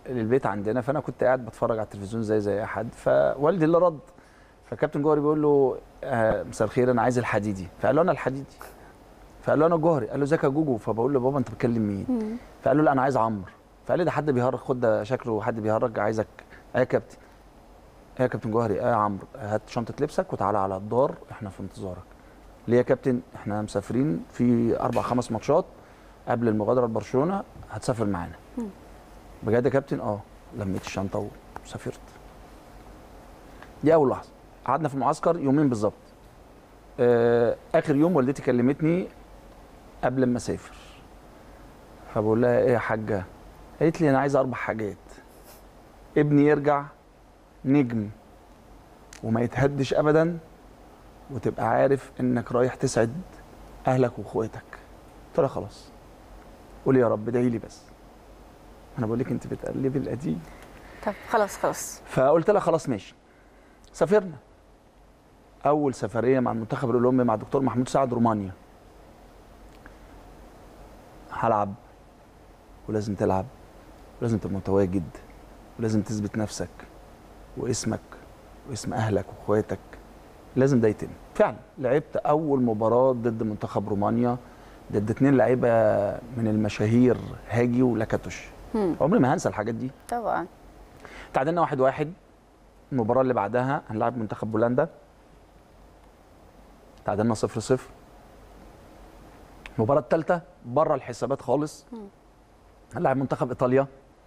للبيت عندنا فانا كنت قاعد بتفرج على التلفزيون زي زي اي حد فوالدي اللي رد فكابتن جوهري بيقول له آه مساء الخير انا عايز الحديدي فقال له انا الحديدي فقال له انا جوهري قال له ازيك يا جوجو فبقول له بابا انت بتكلم مين فقال له لا انا عايز عمرو فقال لي ده حد بيهرج خد ده شكله حد بيهرج عايزك ايه يا كابتن ايه يا كابتن جوهري ايه يا عمرو هات شنطه لبسك وتعالى على الدار احنا في انتظارك ليه يا كابتن احنا مسافرين في اربع خمس ماتشات قبل المغادره لبرشلونه هتسافر معانا بجد يا كابتن اه لميت الشنطه وسافرت دي اول لحظه قعدنا في المعسكر يومين بالظبط آه اخر يوم والدتي كلمتني قبل ما اسافر فبقول لها ايه يا حاجه قالت لي انا عايزه اربع حاجات ابني يرجع نجم وما يتهدش ابدا وتبقى عارف انك رايح تسعد اهلك واخواتك قلت لها خلاص قولي يا رب ادعي لي بس انا بقول لك انت بتقلبي القديم طب خلاص خلاص فقلت لها خلاص ماشي سافرنا اول سفريه مع المنتخب الاولمبي مع الدكتور محمود سعد رومانيا هلعب ولازم تلعب ولازم تبقى متواجد ولازم تثبت نفسك واسمك واسم اهلك واخواتك لازم ده يتم فعلا لعبت اول مباراه ضد منتخب رومانيا ضد اتنين لعيبه من المشاهير هاجي ولاكاتوش مم. عمري ما هنسى الحاجات دي طبعا تعادلنا واحد واحد المباراة اللي بعدها هنلعب منتخب بولندا تعادلنا صفر صفر المباراة الثالثة بره الحسابات خالص هنلعب منتخب ايطاليا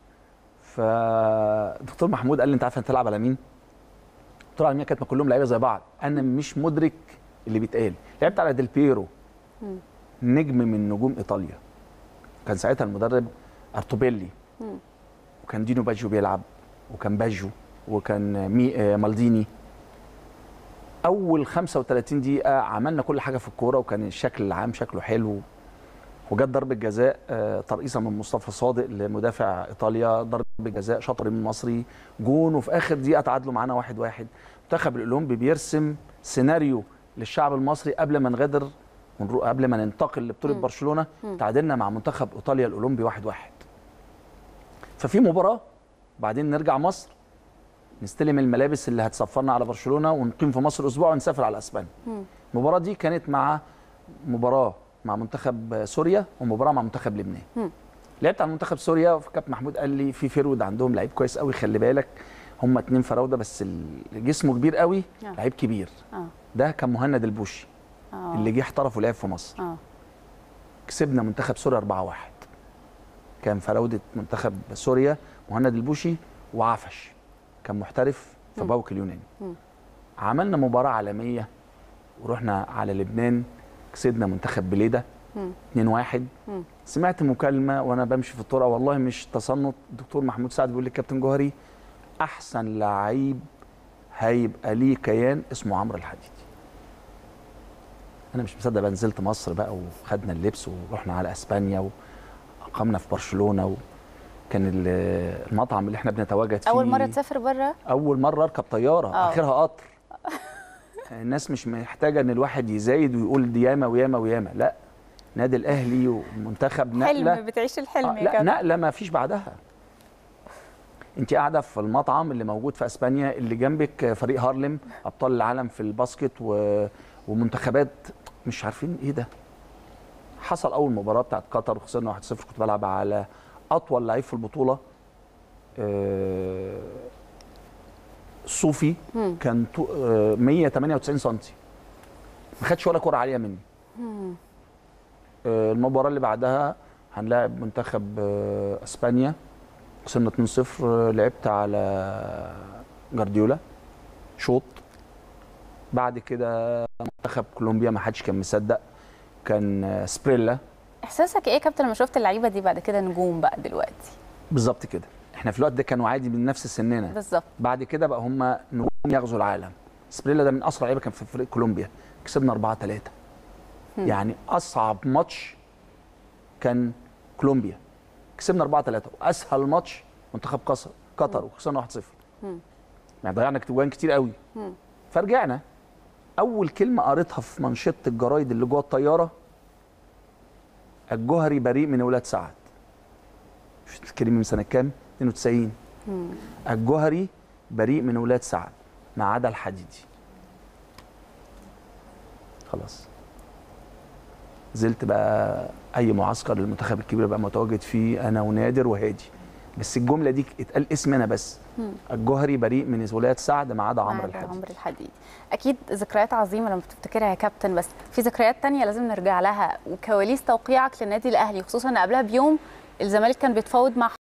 فدكتور محمود قال لي انت عارف هتلعب على مين؟ قلت له على مين كانت ما كلهم لعيبه زي بعض انا مش مدرك اللي بيتقال لعبت على ديل بيرو نجم من نجوم ايطاليا كان ساعتها المدرب ارتوبيلي مم. وكان دينو باجيو بيلعب وكان باجيو وكان مي آه، مالديني اول 35 دقيقه عملنا كل حاجه في الكوره وكان الشكل العام شكله حلو وجت ضربه جزاء آه، ترقيصه من مصطفى صادق لمدافع ايطاليا ضربه جزاء شاطر من مصري جون وفي اخر دقيقه تعادلوا معانا واحد واحد منتخب الاولمبي بيرسم سيناريو للشعب المصري قبل ما نغادر ونرو- قبل ما ننتقل لبطوله برشلونه تعادلنا مع منتخب ايطاليا الاولمبي واحد واحد ففي مباراه بعدين نرجع مصر نستلم الملابس اللي هتسفرنا على برشلونه ونقيم في مصر اسبوع ونسافر على اسبانيا المباراه دي كانت مع مباراه مع منتخب سوريا ومباراه مع منتخب لبنان لعبت على منتخب سوريا فكابتن محمود قال لي في فيرود عندهم لعيب كويس قوي خلي بالك هم اتنين فراوده بس ال- جسمه كبير قوي آه. لعيب كبير اه ده كان مهند البوشي اه اللي جه احترف ولعب في مصر اه كسبنا منتخب سوريا 4-1 كان فراوده منتخب سوريا مهند البوشي وعفش كان محترف في باوك اليوناني مم. عملنا مباراه عالميه ورحنا على لبنان كسبنا منتخب بليده مم. 2-1 مم. سمعت مكالمه وانا بمشي في الطرقه والله مش تصنت الدكتور محمود سعد بيقول لي كابتن جوهري احسن لعيب هيبقى ليه كيان اسمه عمرو الحديدي انا مش مصدق بقى نزلت مصر بقى وخدنا اللبس ورحنا على اسبانيا واقمنا في برشلونه وكان ال- المطعم اللي احنا بنتواجد فيه اول مره تسافر بره اول مره اركب طياره آه. اخرها قطر الناس مش محتاجه ان الواحد يزايد ويقول دي ياما وياما وياما لا نادي الاهلي ومنتخب نقله حلم بتعيش الحلم آه يا لا كابتن نقله ما فيش بعدها انت قاعده في المطعم اللي موجود في اسبانيا اللي جنبك فريق هارلم ابطال العالم في الباسكت و... ومنتخبات مش عارفين ايه ده حصل اول مباراه بتاعت قطر وخسرنا 1-0 كنت بلعب على اطول لعيب في البطوله آه، صوفي مم. كان طو- آه، 198 سم ما خدش ولا كره عاليه مني مم. آه، المباراه اللي بعدها هنلاعب منتخب آه، اسبانيا خسرنا 2-0 آه، لعبت على جارديولا شوط بعد كده منتخب كولومبيا ما حدش كان مصدق كان آه، سبريلا احساسك ايه يا كابتن لما شفت اللعيبه دي بعد كده نجوم بقى دلوقتي بالظبط كده احنا في الوقت ده كانوا عادي من نفس سننا بالظبط بعد كده بقى هم نجوم يغزوا العالم سبريلا ده من اسرع لعيبه كان في فريق كولومبيا كسبنا 4 3 يعني اصعب ماتش كان كولومبيا كسبنا 4 3 واسهل ماتش منتخب قصر قطر وخسرنا 1 0 مم. يعني ضيعنا جوان كتير قوي مم. فرجعنا اول كلمه قريتها في منشطه الجرايد اللي جوه الطياره الجوهري بريء من ولاد سعد مش تفتكري من سنه كام 92 مم. الجوهري بريء من ولاد سعد ما عدا الحديدي خلاص نزلت بقى اي معسكر للمنتخب الكبير بقى متواجد فيه انا ونادر وهادي بس الجمله دي اتقال اسم انا بس مم. الجوهري بريء من ولايه سعد ما عدا عمرو عمرو الحديدي عمرو الحديد اكيد ذكريات عظيمه لما بتفتكرها يا كابتن بس في ذكريات تانية لازم نرجع لها وكواليس توقيعك للنادي الاهلي خصوصا ان قبلها بيوم الزمالك كان بيتفاوض مع